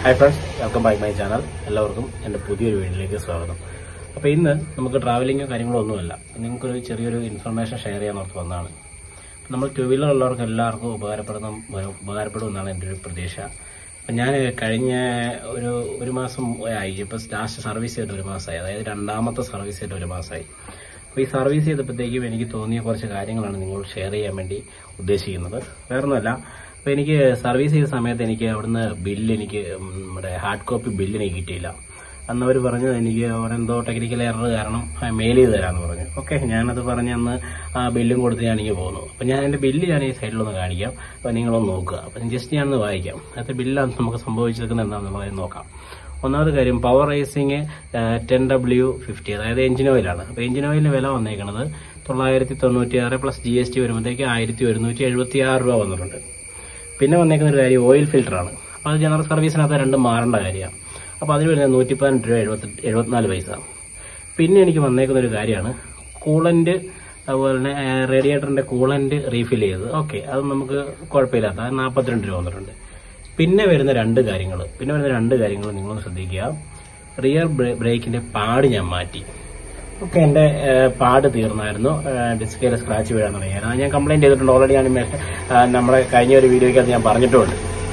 hi friends welcome back my channel എല്ലാവർക്കും എൻ്റെ പുതിയൊരു വീഡിയോയിലേക്ക് സ്വാഗതം അപ്പോൾ ഇന്ന് നമുക്ക് ട്രാവലിങ്ങോ കാര്യങ്ങളോ ഒന്നുമല്ല നിങ്ങൾക്കൊരു ചെറിയൊരു ഇൻഫർമേഷൻ ഷെയർ ചെയ്യാൻ ഓർത്ത് വന്നതാണ് നമ്മൾ ടു വീലർ ഉള്ളവർക്ക് എല്ലാവർക്കും ഉപകാരപ്പെടുന്ന ഉപകാരപ്പെടുമെന്നാണ് എൻ്റെ ഒരു പ്രതീക്ഷ അപ്പം ഞാൻ കഴിഞ്ഞ ഒരു ഒരു മാസം ആയി ഇപ്പോൾ ലാസ്റ്റ് സർവീസ് ചെയ്തിട്ട് ഒരു മാസമായി അതായത് രണ്ടാമത്തെ സർവീസ് ചെയ്തിട്ട് ഒരു മാസമായി അപ്പോൾ ഈ സർവീസ് ചെയ്തപ്പോഴത്തേക്കും എനിക്ക് തോന്നിയ കുറച്ച് കാര്യങ്ങളാണ് നിങ്ങളോട് ഷെയർ ചെയ്യാൻ വേണ്ടി ഉദ്ദേശിക്കുന്നത് വേറൊന്നുമല്ല അപ്പോൾ എനിക്ക് സർവീസ് ചെയ്ത സമയത്ത് എനിക്ക് അവിടുന്ന് ബില്ല് എനിക്ക് ഉം, നമ്മുടെ ഹാർഡ് കോപ്പി ബില്ല് എനിക്ക് കിട്ടിയില്ല അന്ന് അവർ പറഞ്ഞു എനിക്ക് അവരെന്തോ ടെക്നിക്കൽ എറർ കാരണം മെയിൽ ചെയ്ത് തരാമെന്ന് പറഞ്ഞു ഓക്കെ ഞാനത് പറഞ്ഞ് അന്ന് ആ ബില്ലും കൊടുത്ത് ഞാൻ എനിക്ക് പോകുന്നു അപ്പം ഞാൻ എൻ്റെ ബില്ല് ഞാൻ ഈ സൈഡിലൊന്ന് കാണിക്കാം അപ്പോൾ നിങ്ങളൊന്ന് നോക്കുക അപ്പം ജസ്റ്റ് ഞാനൊന്ന് വായിക്കാം അതിനകത്ത് ബില്ലാണ് നമുക്ക് സംഭവിച്ചിരിക്കുന്നത് എന്താണെന്നുള്ളത് നോക്കാം ഒന്നാമത് കാര്യം power racing ten W fifty അതായത് എഞ്ചിൻ ഓയിലാണ് അപ്പോൾ എഞ്ചിൻ ഓയിലിന് വില വന്നേക്കുന്നത് തൊള്ളായിരത്തി തൊണ്ണൂറ്റി ആറ് പ്ലസ് ജി എസ് ടി വരുമ്പോഴത്തേക്ക് ആയിരത്തി ഒരുന്നൂറ്റി എഴുപത്തി ആറ് രൂപ വന്നിട്ടുണ്ട് പിന്നെ വന്നേക്കുന്ന ഒരു കാര്യം ഓയിൽ ഫിൽറ്ററാണ് അപ്പോൾ അത് ജനറൽ സർവീസിനകത്ത് രണ്ടും മാറേണ്ട കാര്യമാണ് അപ്പോൾ അതിന് വരുന്നത് നൂറ്റി പതിനെട്ട് രൂപ എഴുപത്തി എഴുപത്തിനാല് പൈസ പിന്നെ എനിക്ക് വന്നേക്കുന്ന ഒരു കാര്യമാണ് കൂളൻ്റ് അതുപോലെ തന്നെ റേഡിയേറ്ററിൻ്റെ കൂളൻ്റ് റീഫിൽ ചെയ്തത് ഓക്കെ അത് നമുക്ക് കുഴപ്പമില്ലാത്ത അത് നാൽപ്പത്തിരണ്ട് രൂപ വന്നിട്ടുണ്ട് പിന്നെ വരുന്ന രണ്ട് കാര്യങ്ങൾ പിന്നെ വരുന്ന രണ്ട് കാര്യങ്ങൾ നിങ്ങളൊന്ന് ശ്രദ്ധിക്കുക റിയർ ബ്രേക്കിൻ്റെ പാട് ഞാൻ മാറ്റി ഓക്കെ എൻ്റെ പാട് തീർന്നായിരുന്നു ഡിസ്കയിൽ സ്ക്രാച്ച് വീഴാൻ തുടങ്ങിയായിരുന്നു അത് ഞാൻ കംപ്ലൈൻറ്റ് ചെയ്തിട്ടുണ്ട് ഓൾറെഡി ഞാൻ മെ- ആ, നമ്മുടെ കഴിഞ്ഞ ഒരു വീഡിയോയ്ക്കകത്ത് ഞാൻ പറഞ്ഞിട്ടുമുണ്ട്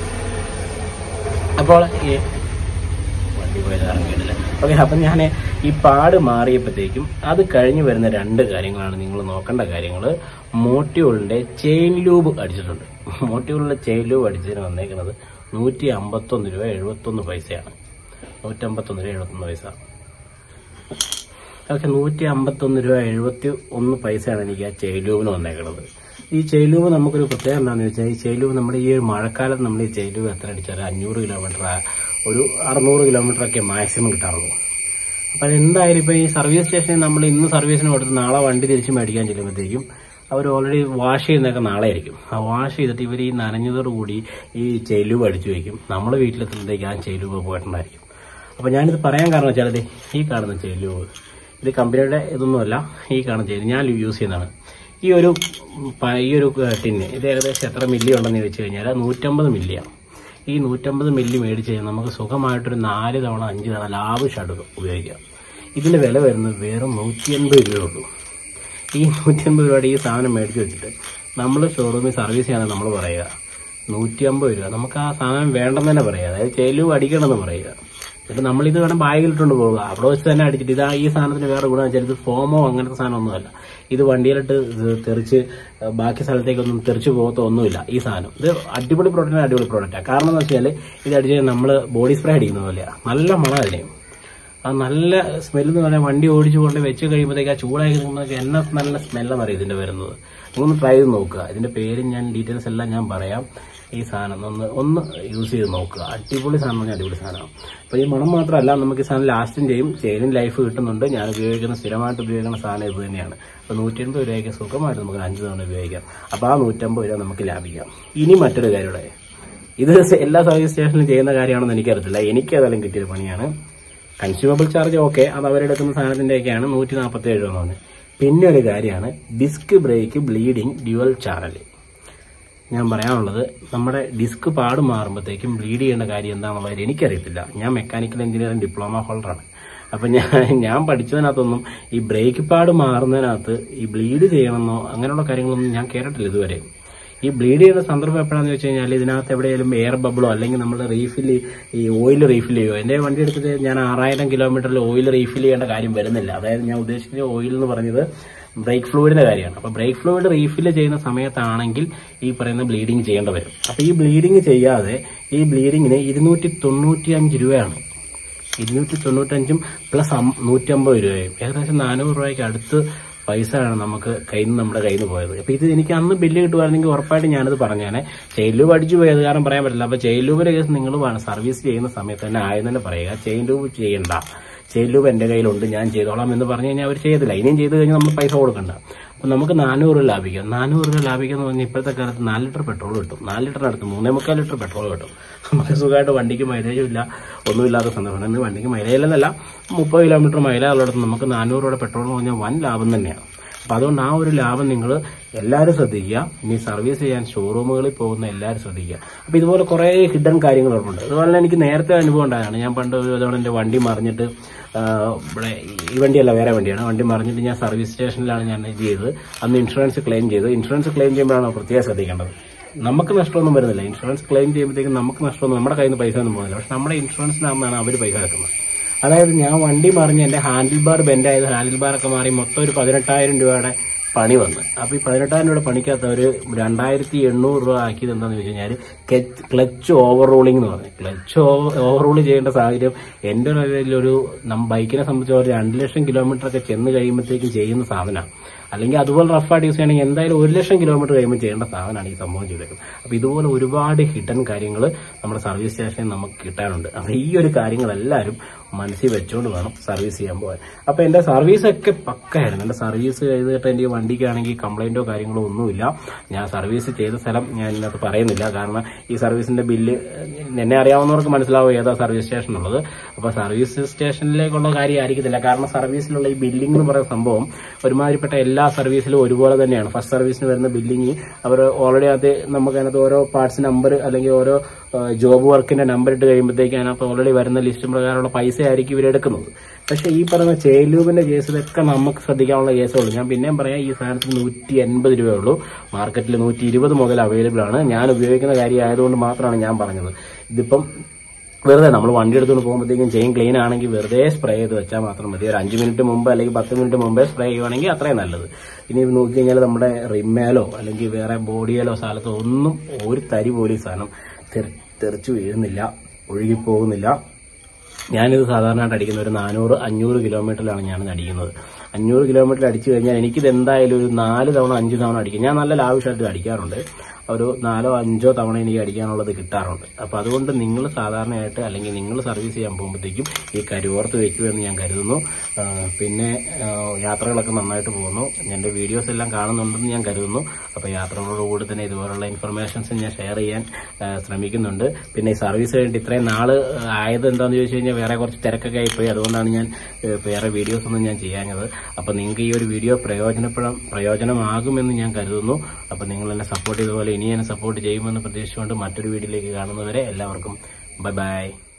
അപ്പോൾ ഈ വണ്ടി പോയത് ഇറങ്ങിയിട്ടില്ല ഓക്കെ അപ്പം ഞാൻ ഈ പാട് മാറിയപ്പോഴത്തേക്കും അത് കഴിഞ്ഞ് വരുന്ന രണ്ട് കാര്യങ്ങളാണ് നിങ്ങൾ നോക്കേണ്ട കാര്യങ്ങൾ മോട്യൂളിൻ്റെ ചെയിൻ ലൂബ് അടിച്ചിട്ടുണ്ട് മോട്യൂളിൻ്റെ ചെയിൻ ലൂബ് അടിച്ചതിന് വന്നേക്കുന്നത് നൂറ്റി അമ്പത്തൊന്ന് രൂപ എഴുപത്തൊന്ന് പൈസയാണ് നൂറ്റമ്പത്തൊന്ന് രൂപ എഴുപത്തൊന്ന് പൈസ ഓക്കെ നൂറ്റി അമ്പത്തൊന്ന് രൂപ എഴുപത്തി ഒന്ന് പൈസയാണ് എനിക്ക് ആ ചെയിലൂബിന് വന്നേക്കുന്നത് ഈ ചെയിലൂബ് നമുക്കൊരു പ്രത്യേകം എന്താണെന്ന് വെച്ചാൽ ഈ ചെയിലൂബ് നമ്മുടെ ഈ ഒരു മഴക്കാലത്ത് നമ്മൾ ഈ ചെയിലൂബ് എത്ര അടിച്ചാൽ അഞ്ഞൂറ് കിലോമീറ്റർ ഒരു അറുന്നൂറ് കിലോമീറ്റർ ഒക്കെ മാക്സിമം കിട്ടാറുള്ളൂ അപ്പം അതെന്തായാലും ഇപ്പം ഈ സർവീസ് സ്റ്റേഷനിൽ നമ്മൾ ഇന്ന് സർവീസിന് കൊടുത്ത് നാളെ വണ്ടി തിരിച്ച് മേടിക്കാൻ ചെല്ലുമ്പോഴത്തേക്കും അവർ ഓൾറെഡി വാഷ് ചെയ്യുന്നതൊക്കെ നാളെ ആയിരിക്കും ആ വാഷ് ചെയ്തിട്ട് ഇവർ ഈ നനഞ്ഞതോടുകൂടി ഈ ചെയിലൂബ് അടിച്ചു വയ്ക്കും നമ്മൾ വീട്ടിലെത്തുമ്പോഴത്തേക്ക് ആ ചെയിലൂബ് പോയിട്ടുണ്ടായിരിക്കും അപ്പോൾ ഞാനിത് പറയാൻ കാരണം വെച്ചാൽ ദേ ഈ കാണുന്ന ചെയിലൂബ് ഇത് കമ്പനിയുടെ ഇതൊന്നുമല്ല ഈ കാണുന്ന ചെയില് ഞാൻ യൂസ് ചെയ്യുന്നതാണ് ഈ ഒരു പ- ഈ ഒരു ടിന്ന് ഇത് ഏകദേശം എത്ര മില്ലി ഉണ്ടെന്ന് ചോദിച്ചു കഴിഞ്ഞാൽ നൂറ്റമ്പത് മില്ലിയാണ് ഈ നൂറ്റമ്പത് മില്ലി മേടിച്ച് കഴിഞ്ഞാൽ നമുക്ക് സുഖമായിട്ടൊരു നാല് തവണ അഞ്ച് തവണ ലാഭിഷായിട്ട് ഉപയോഗിക്കാം ഇതിൻ്റെ വില വരുന്നത് വെറും നൂറ്റി എൺപത് രൂപയുള്ളൂ ഈ നൂറ്റി അമ്പത് രൂപയുടെ ഈ സാധനം മേടിച്ച് വെച്ചിട്ട് നമ്മൾ ഷോറൂമിൽ സർവീസ് ചെയ്യാൻ നമ്മൾ പറയുക നൂറ്റി അമ്പത് രൂപ നമുക്ക് ആ സാധനം വേണ്ടെന്ന് തന്നെ പറയുക അതായത് ചെലവ് അടിക്കണമെന്ന് പറയുക എന്നിട്ട് നമ്മളിത് വേണം ബാഗിലിട്ടുകൊണ്ട് പോവുക അവിടെ വെച്ച് തന്നെ അടിച്ചിട്ട് ഇതാ ഈ സാധനത്തിന് വേറെ ഗുണം വെച്ചാൽ ഇത് ഫോമോ അങ്ങനത്തെ സാധനമൊന്നുമല്ല ഇത് വണ്ടിയിലിട്ട് ഇത് തെറിച്ച് ഏഹ്, ബാക്കി സ്ഥലത്തേക്കൊന്നും തെറിച്ച് പോകത്തോ ഒന്നുമില്ല ഈ സാധനം ഇത് അടിപൊളി പ്രോഡക്റ്റാണ് അടിപൊളി പ്രോഡക്റ്റാണ് കാരണം എന്ന് വെച്ചാൽ ഇത് അടിച്ച് നമ്മൾ ബോഡി സ്പ്രേ അടിക്കുന്ന പോലെയാണ് നല്ല മണം അതിന് ആ നല്ല സ്മെല്ല് എന്ന് പറഞ്ഞാൽ വണ്ടി ഓടിച്ചു കൊണ്ട് വെച്ച് കഴിയുമ്പോഴത്തേക്ക് ആ ചൂടായി നിൽക്കുന്നതൊക്കെ എന്നെ നല്ല സ്മെല്ലെന്ന് അറിയാം ഇതിന്റെ വരുന്നത് നിങ്ങളൊന്ന് ട്രൈ ചെയ്ത് നോക്കുക ഇതിന്റെ പേരും ഞാൻ ഡീറ്റെയിൽസ് എല്ലാം ഞാൻ പറയാം ഈ സാധനം ഒന്ന് ഒന്ന് യൂസ് ചെയ്ത് നോക്കുക അടിപൊളി സാധനം പറഞ്ഞാൽ അടിപൊളി സാധനമാണ് അപ്പോൾ ഈ മണം മാത്രമല്ല നമുക്ക് ഈ സാധനം ലാസ്റ്റും ചെയ്യും ചെയിനും ലൈഫ് കിട്ടുന്നുണ്ട് ഞാൻ ഉപയോഗിക്കുന്ന സ്ഥിരമായിട്ട് ഉപയോഗിക്കുന്ന സാധനം ഇത് തന്നെയാണ് അപ്പോൾ നൂറ്റി എൺപത് രൂപയ്ക്ക് സുഖമായിട്ട് നമുക്ക് അഞ്ച് തവണ ഉപയോഗിക്കാം അപ്പോൾ ആ നൂറ്റമ്പത് രൂപ നമുക്ക് ലാഭിക്കാം ഇനി മറ്റൊരു കാര്യം ഇവിടെ ഇത് എല്ലാ സർവീസ് സ്റ്റേഷനിലും ചെയ്യുന്ന കാര്യമാണെന്ന് എനിക്കറിയത്തില്ല എനിക്ക് അതെല്ലാം കിട്ടിയൊരു പണിയാണ് കൺസ്യൂമബിൾ ചാർജ് ഓക്കെ അത് അവരെടുക്കുന്ന സാധനത്തിൻ്റെയൊക്കെയാണ് നൂറ്റി നാൽപ്പത്തി ഏഴ് രൂപ എന്ന് പറഞ്ഞത് പിന്നെ ഒരു കാര്യമാണ് disc brake bleeding dual channel ഞാൻ പറയാനുള്ളത് നമ്മുടെ ഡിസ്ക് പാട് മാറുമ്പോഴത്തേക്കും ബ്ലീഡ് ചെയ്യേണ്ട കാര്യം എന്താണെന്നുള്ളത് എനിക്കറിയത്തില്ല ഞാൻ മെക്കാനിക്കൽ എഞ്ചിനീയറിംഗ് ഡിപ്ലോമ ഹോൾഡറാണ് അപ്പം ഞാൻ ഞാൻ പഠിച്ചതിനകത്തൊന്നും ഈ ബ്രേക്ക് പാട് മാറുന്നതിനകത്ത് ഈ ബ്ലീഡ് ചെയ്യണമെന്നോ അങ്ങനെയുള്ള കാര്യങ്ങളൊന്നും ഞാൻ കേട്ടിട്ടില്ല ഇതുവരെ ഈ ബ്ലീഡ് ചെയ്യുന്ന സന്ദർഭം എപ്പോഴാന്ന് വെച്ച് കഴിഞ്ഞാൽ ഇതിനകത്ത് എവിടെയെങ്കിലും എയർ ബബിളോ അല്ലെങ്കിൽ നമ്മൾ റീഫിൽ ഈ ഓയിൽ റീഫിൽ ചെയ്യുമോ എൻ്റെ വണ്ടി എടുത്തിട്ട് ഞാൻ ആറായിരം കിലോമീറ്ററിൽ ഓയിൽ റീഫിൽ ചെയ്യേണ്ട കാര്യം വരുന്നില്ല അതായത് ഞാൻ ഉദ്ദേശിക്കുന്ന ഓയിൽ എന്ന് പറഞ്ഞത് ബ്രേക്ക് ഫ്ലൂയിഡിന്റെ കാര്യമാണ് അപ്പോൾ ബ്രേക്ക് ഫ്ലൂയിഡ് റീഫിൽ ചെയ്യുന്ന സമയത്താണെങ്കിൽ ഈ പറയുന്ന ബ്ലീഡിങ് ചെയ്യേണ്ടി വരും അപ്പോൾ ഈ ബ്ലീഡിങ് ചെയ്യാതെ ഈ ബ്ലീഡിങ്ങിന് ഇരുന്നൂറ്റി തൊണ്ണൂറ്റി അഞ്ച് രൂപയാണ് ഇരുന്നൂറ്റി തൊണ്ണൂറ്റഞ്ചും പ്ലസ് നൂറ്റമ്പത് രൂപയും ഏകദേശം നാനൂറ് രൂപയ്ക്ക് അടുത്ത് പൈസയാണ് നമുക്ക് കയ്യിൽ നിന്ന് നമ്മുടെ കയ്യിൽ നിന്ന് പോയത് അപ്പോൾ ഇത് എനിക്ക് അന്ന് ബില്ല് കിട്ടുമായിരുന്നെങ്കിൽ ഉറപ്പായിട്ട് ഞാനത് പറഞ്ഞേനെ ചെയിൻ ലൂബ് അടിച്ചു പോയത് കാരണം പറയാൻ പറ്റില്ല അപ്പോൾ ചെയിൻ ലൂബിന്റെ കേസ് നിങ്ങൾ സർവീസ് ചെയ്യുന്ന സമയത്ത് തന്നെ ആയെന്ന് തന്നെ പറയുക ചെയിൻ ലൂബ് ചെയ്യണ്ട ചെയിൻ ലൂബ് എൻ്റെ കയ്യിലുണ്ട് ഞാൻ ചെയ്തോളാം എന്ന് പറഞ്ഞു കഴിഞ്ഞാൽ അവർ ചെയ്യത്തില്ല ഇനിയും ചെയ്ത് കഴിഞ്ഞാൽ നമ്മൾ പൈസ കൊടുക്കണ്ട അപ്പം നമുക്ക് നാനൂറ് രൂപ ലാഭിക്കാം നാനൂറ് രൂപ ലാഭിക്കുക എന്ന് പറഞ്ഞാൽ ഇപ്പോഴത്തെ കാലത്ത് നാല് ലിറ്റർ പെട്രോൾ കിട്ടും നാല് ലിറ്ററിനടുത്ത് മൂന്നേ മുക്കാൽ ലിറ്റർ പെട്രോൾ കിട്ടും നമുക്ക് സുഖമായിട്ട് വണ്ടിക്ക് മൈലേജും ഇല്ല ഒന്നുമില്ലാത്ത സന്ദർഭം ഇന്ന് വണ്ടിക്ക് മൈലേജ് എന്നല്ല മുപ്പത് കിലോമീറ്റർ മൈലേജ് ഉള്ളിടത്ത് നമുക്ക് നാനൂറ് രൂപയുടെ പെട്രോൾ എന്ന് പറഞ്ഞാൽ വൻ ലാഭം തന്നെയാണ് അപ്പം അതുകൊണ്ട് ആ ഒരു ലാഭം നിങ്ങൾ എല്ലാവരും ശ്രദ്ധിക്കുക ഇനി സർവീസ് ചെയ്യാൻ ഷോറൂമുകളിൽ പോകുന്ന എല്ലാവരും ശ്രദ്ധിക്കുക അപ്പം ഇതുപോലെ കുറേ ഹിഡൻ കാര്യങ്ങളുണ്ട് അതുപോലെ തന്നെ എനിക്ക് നേരത്തെ അനുഭവം ഉണ്ടായതാണ് ഞാൻ പണ്ട് ഒരു തവണ എൻ്റെ വണ്ടി മറിഞ്ഞിട്ട് ആ, ഇവിടെ ഈ വണ്ടിയല്ല വേറെ വണ്ടിയാണ് വണ്ടി മറിഞ്ഞിട്ട് ഞാൻ സർവീസ് സ്റ്റേഷനിലാണ് ഞാൻ ഇത് ചെയ്തത് അന്ന് ഇൻഷുറൻസ് ക്ലെയിം ചെയ്തു ഇൻഷുറൻസ് ക്ലെയിം ചെയ്യുമ്പോഴാണ് പ്രത്യേകം ശ്രദ്ധിക്കേണ്ടത് നമുക്ക് നഷ്ടമൊന്നും വരുന്നില്ല ഇൻഷുറൻസ് ക്ലെയിം ചെയ്യുമ്പോഴത്തേക്കും നമുക്ക് നഷ്ടമൊന്നും നമ്മുടെ കയ്യിൽ നിന്ന് പൈസ ഒന്നും പോകുന്നില്ല പക്ഷെ നമ്മുടെ ഇൻഷുറൻസിനാകുമ്പോഴാണ് അവർ പൈസ എടുക്കുന്നത് അതായത് ഞാൻ വണ്ടി മറിഞ്ഞ് എൻ്റെ ഹാൻഡിൽ ബാർ ബെൻഡായത് ഹാൻഡിൽ ബാറൊക്കെ മാറി മൊത്തം ഒരു പതിനെട്ടായിരം രൂപയുടെ പണി വന്ന് അപ്പോൾ ഈ പതിനെട്ടായിരം രൂപയുടെ പണിക്കകത്ത് ഒരു രണ്ടായിരത്തി എണ്ണൂറ് രൂപ ആക്കിയത് എന്താണെന്ന് വെച്ച് കഴിഞ്ഞാൽ ക്ലച്ച് ഓവർ റൂളിംഗ് എന്ന് പറഞ്ഞു ക്ലച്ച് ഓവർ റൂൾ ചെയ്യേണ്ട സാഹചര്യം എൻ്റെ ഒരു ഇതിലൊരു നം ബൈക്കിനെ സംബന്ധിച്ച് ഒരു രണ്ട് ലക്ഷം കിലോമീറ്റർ ഒക്കെ ചെന്ന് കഴിയുമ്പോഴത്തേക്കും ചെയ്യുന്ന സാധനമാണ് അല്ലെങ്കിൽ അതുപോലെ റഫായിട്ട് യൂസ് ചെയ്യണമെങ്കിൽ എന്തായാലും ഒരു ലക്ഷം കിലോമീറ്റർ കഴിയുമ്പോൾ ചെയ്യേണ്ട സാധനമാണ് ഈ സംഭവം ചെയ്തേക്കുന്നത് അപ്പോൾ ഇതുപോലെ ഒരുപാട് ഹിഡൻ കാര്യങ്ങൾ നമ്മുടെ സർവീസ് സ്റ്റേഷനിൽ നമുക്ക് കിട്ടാനുണ്ട് അപ്പോൾ ഈ ഒരു കാര്യങ്ങളെല്ലാവരും മനസ്സിൽ വെച്ചുകൊണ്ട് വേണം സർവീസ് ചെയ്യാൻ പോകാൻ അപ്പോൾ എൻ്റെ സർവീസൊക്കെ പക്കയായിരുന്നു എൻ്റെ സർവീസ് ചെയ്തിട്ട് എൻ്റെ ഈ വണ്ടിക്കാണെങ്കിൽ കംപ്ലൈൻറ്റോ കാര്യങ്ങളോ ഒന്നുമില്ല ഞാൻ സർവീസ് ചെയ്ത സ്ഥലം ഞാൻ ഇതിനകത്ത് പറയുന്നില്ല കാരണം ഈ സർവീസിൻ്റെ ബില്ല് എന്നെ അറിയാവുന്നവർക്ക് മനസ്സിലാവും ഏതാ സർവീസ് സ്റ്റേഷൻ ഉള്ളത് അപ്പോൾ സർവീസ് സ്റ്റേഷനിലേക്കുള്ള കാര്യം ആയിരിക്കത്തില്ല കാരണം സർവീസിലുള്ള ഈ ബില്ലിംഗ് എന്ന് പറയുന്ന സംഭവം ഒരുമാതിരിപ്പെട്ട എല്ലാ സർവീസിലും ഒരുപോലെ തന്നെയാണ് ഫസ്റ്റ് സർവീസിന് വരുന്ന ബില്ലിംഗ് അവർ ഓൾറെഡി അത് നമുക്ക് അതിനകത്ത് ഓരോ പാർട്സ് നമ്പർ അല്ലെങ്കിൽ ഓരോ ജോബ് വർക്കിന്റെ നമ്പർ ഇട്ട് കഴിയുമ്പോഴത്തേക്ക് അതിനകത്ത് ഓൾറെഡി വരുന്ന ലിസ്റ്റ് പ്രകാരമുള്ള പൈസ ആയിരിക്കും ഇവരെടുക്കുന്നത് പക്ഷേ ഈ പറയുന്ന ചേലൂബിന്റെ കേസിലൊക്കെ നമുക്ക് ശ്രദ്ധിക്കാനുള്ള കേസേ ഉള്ളൂ ഞാൻ പിന്നെയും പറയാം ഈ സാധനത്തിന് നൂറ്റി എൺപത് രൂപയേ ഉള്ളൂ മാർക്കറ്റിൽ നൂറ്റി ഇരുപത് മുതൽ അവൈലബിൾ ആണ് ഞാൻ ഉപയോഗിക്കുന്ന കാര്യം ആയതുകൊണ്ട് മാത്രമാണ് ഞാൻ പറഞ്ഞത് ഇതിപ്പം വെറുതെ നമ്മൾ വണ്ടി എടുത്തുകൊണ്ട് പോകുമ്പോഴത്തേക്കും ചെയിൻ ക്ലീൻ ആണെങ്കിൽ വെറുതെ സ്പ്രേ ചെയ്ത് വെച്ചാൽ മാത്രം മതി ഒരു അഞ്ച് മിനിറ്റ് മുമ്പ് അല്ലെങ്കിൽ പത്ത് മിനിറ്റ് മുമ്പേ സ്പ്രേ ചെയ്യുവാണെങ്കിൽ അത്രയും നല്ലത് ഇനി നോക്കി കഴിഞ്ഞാൽ നമ്മുടെ റിമ്മേലോ അല്ലെങ്കിൽ വേറെ ബോഡിയിലോ സ്ഥലത്തോ ഒന്നും ഒരു തരി പോലും ഈ സാധനം തെറി- തെറിച്ചു വീഴുന്നില്ല ഒഴുകിപ്പോകുന്നില്ല ഞാനിത് സാധാരണയായിട്ട് അടിക്കുന്ന ഒരു നാനൂറ് അഞ്ഞൂറ് കിലോമീറ്ററിലാണ് ഞാനിത് അടിക്കുന്നത് അഞ്ഞൂറ് കിലോമീറ്റർ അടിച്ചു കഴിഞ്ഞാൽ എനിക്കിത് എന്തായാലും ഒരു നാല് തവണ അഞ്ച് തവണ അടിക്കും ഞാൻ നല്ല ലാവിഷമായിട്ട് അടിക്കാറുണ്ട് ഒരു നാലോ അഞ്ചോ തവണ എനിക്ക് അടിക്കാനുള്ളത് കിട്ടാറുണ്ട് അപ്പോൾ അതുകൊണ്ട് നിങ്ങൾ സാധാരണയായിട്ട് അല്ലെങ്കിൽ നിങ്ങൾ സർവീസ് ചെയ്യാൻ പോകുമ്പോഴത്തേക്കും ഈ കരുവോർത്ത് വെക്കുമെന്ന് ഞാൻ കരുതുന്നു ആ, പിന്നെ ആ, യാത്രകളൊക്കെ നന്നായിട്ട് പോകുന്നു എൻ്റെ വീഡിയോസ് എല്ലാം കാണുന്നുണ്ടെന്ന് ഞാൻ കരുതുന്നു അപ്പോൾ യാത്രകളോടുകൂടി തന്നെ ഇതുപോലുള്ള ഇൻഫർമേഷൻസ് ഞാൻ ഷെയർ ചെയ്യാൻ ആ, ശ്രമിക്കുന്നുണ്ട് പിന്നെ ഈ സർവീസ് കഴിഞ്ഞിട്ട് ഇത്രയും നാള് ആയത് എന്താണെന്ന് ചോദിച്ചു കഴിഞ്ഞാൽ വേറെ കുറച്ച് തിരക്കൊക്കെ ആയിപ്പോയി അതുകൊണ്ടാണ് ഞാൻ ഏ, വേറെ വീഡിയോസ് ഒന്നും ഞാൻ ചെയ്യാഞ്ഞത് അപ്പോൾ നിങ്ങൾക്ക് ഈ ഒരു വീഡിയോ പ്രയോജനപ്പെടാൻ പ്രയോജനമാകുമെന്ന് ഞാൻ കരുതുന്നു അപ്പോൾ നിങ്ങൾ എന്നെ സപ്പോർട്ട് ചെയ്തതുപോലെ ഇനി എന്നെ സപ്പോർട്ട് ചെയ്യുമെന്ന് പ്രതീക്ഷിച്ചുകൊണ്ട് മറ്റൊരു വീഡിയോയിലേക്ക് കാണുന്നവരെ എല്ലാവർക്കും ബൈ ബൈ